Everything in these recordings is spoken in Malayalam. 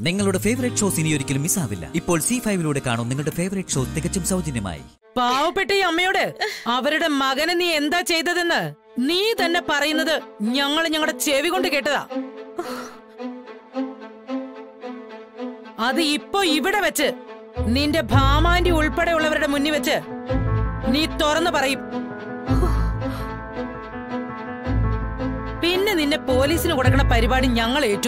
നിങ്ങളുടെ ഫേവറേറ്റ് ഷോസ് ഇനി ഒരിക്കലും മിസ്സാവില്ല ഇപ്പോൾ സി ഫൈവിലൂടെ കാണും നിങ്ങളുടെ ഫേവറേറ്റ് ഷോ തികച്ചും സൗജന്യമായി പാവപ്പെട്ട ഈ അമ്മയോട് അവരുടെ മകനെ നീ എന്താ ചെയ്തതെന്ന് നീ തന്നെ പറയുന്നത് ഞങ്ങൾ ഞങ്ങളുടെ ചെവി കൊണ്ട് കേട്ടതാ അത് ഇപ്പൊ ഇവിടെ വെച്ച് നിന്റെ ഭാമാന്റെ ഉൾപ്പെടെയുള്ളവരുടെ മുന്നിൽ വെച്ച് നീ തുറന്നു പറയും പിന്നെ നിന്നെ പോലീസിന് കൊടുക്കണ പരിപാടി ഞങ്ങൾ ഏറ്റു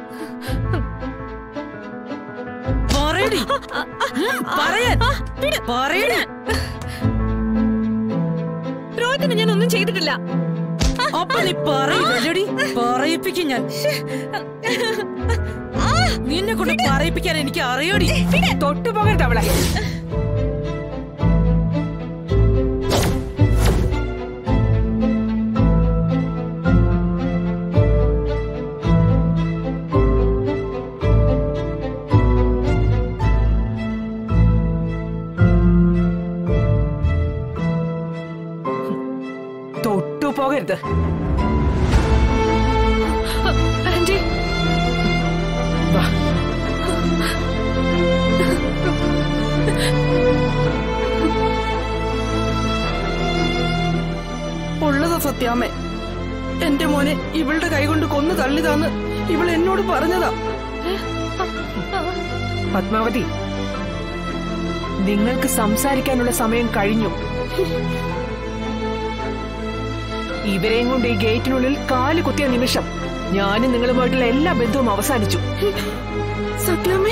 പറയടി ഉം, പറയാൻ പറയടി രോഹിത്തിന് ഞാൻ ഒന്നും ചെയ്തിട്ടില്ല അപ്പൊ നീ പറയില്ലടി പറയിപ്പിക്കും ഞാൻ നിന്നെ കൊണ്ട് പറയിപ്പിക്കാൻ എനിക്ക് അറിയടി തൊട്ടു പോകരുത് അവളെ തൊട്ടു പോകരുത് ആന്റി വാ ഉള്ളതാ സത്യാമ്മേ എന്റെ മോനെ ഇവളുടെ കൈകൊണ്ട് കൊന്നു തള്ളിതാന്ന് ഇവൾ എന്നോട് പറഞ്ഞതാ പത്മാവതി നിങ്ങൾക്ക് സംസാരിക്കാനുള്ള സമയം കഴിഞ്ഞു ഇവരെയും കൊണ്ട് ഈ ഗേറ്റിനുള്ളിൽ കാല് കുത്തിയ നിമിഷം ഞാനും നിങ്ങളുമായിട്ടുള്ള എല്ലാ ബന്ധവും അവസാനിച്ചു സത്യാമ്മേ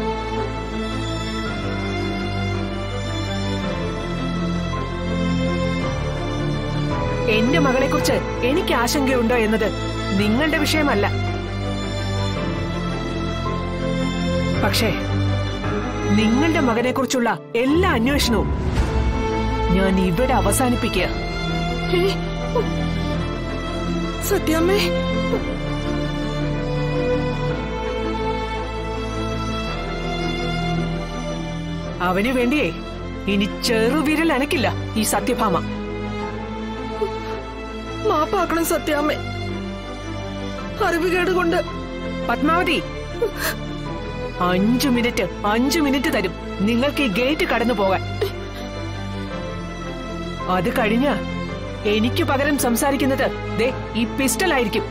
എന്റെ മകളെക്കുറിച്ച് എനിക്ക് ആശങ്കയുണ്ടോ എന്നത് നിങ്ങളുടെ വിഷയമല്ല പക്ഷേ നിങ്ങളുടെ മകനെക്കുറിച്ചുള്ള എല്ലാ അന്വേഷണവും ഞാൻ ഇവിടെ അവസാനിപ്പിക്കുക സത്യാമ്മേ അവന് വേണ്ടിയേ ഇനി ചെറുവിരൽ അനക്കില്ല ഈ സത്യഭാമ മാപ്പാക്കണം സത്യാമ്മേ അറിവുകേട് കൊണ്ട് പത്മാവതി അഞ്ചു മിനിറ്റ് അഞ്ചു മിനിറ്റ് തരും നിങ്ങൾക്ക് ഈ ഗേറ്റ് കടന്നു പോകാൻ അത് കഴിഞ്ഞ എനിക്ക് പകരം സംസാരിക്കുന്നത് ദേ ഈ പിസ്റ്റൽ ആയിരിക്കും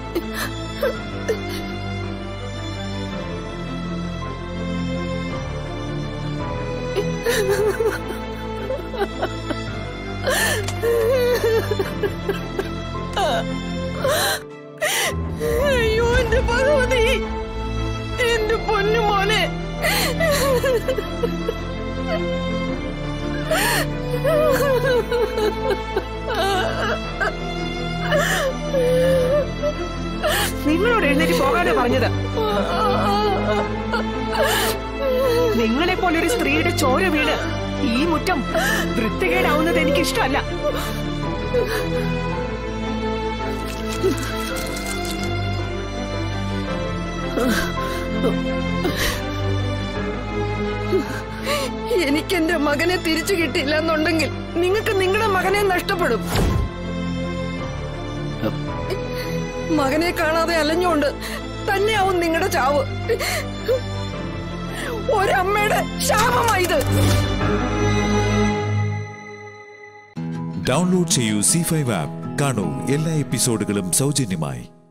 അയ്യോ എന്റെ ഭഗവതി എന്റെ പൊന്നു മോനെ നിങ്ങളോട് എഴുന്നേറ്റ് പോകാനാ പറഞ്ഞത് നിങ്ങളെ പോലൊരു സ്ത്രീയുടെ ചോര വീട് ഈ മുറ്റം വൃത്തികേടാവുന്നത് എനിക്ക് ഇഷ്ടമല്ല എനിക്ക് എന്റെ മകനെ തിരിച്ചു കിട്ടിയില്ല എന്നുണ്ടെങ്കിൽ നിങ്ങൾക്ക് നിങ്ങളുടെ മകനെ നഷ്ടപ്പെടും മകനെ കാണാതെ അലഞ്ഞുകൊണ്ട് തന്നെയാവും നിങ്ങളുടെ ചാവ് ഒരമ്മയുടെ ശാപമായത് ഡൗൺലോഡ് ചെയ്യൂ സി ഫൈവ് ആപ്പ് കാണൂ എല്ലാ എപ്പിസോഡുകളും സൗജന്യമായി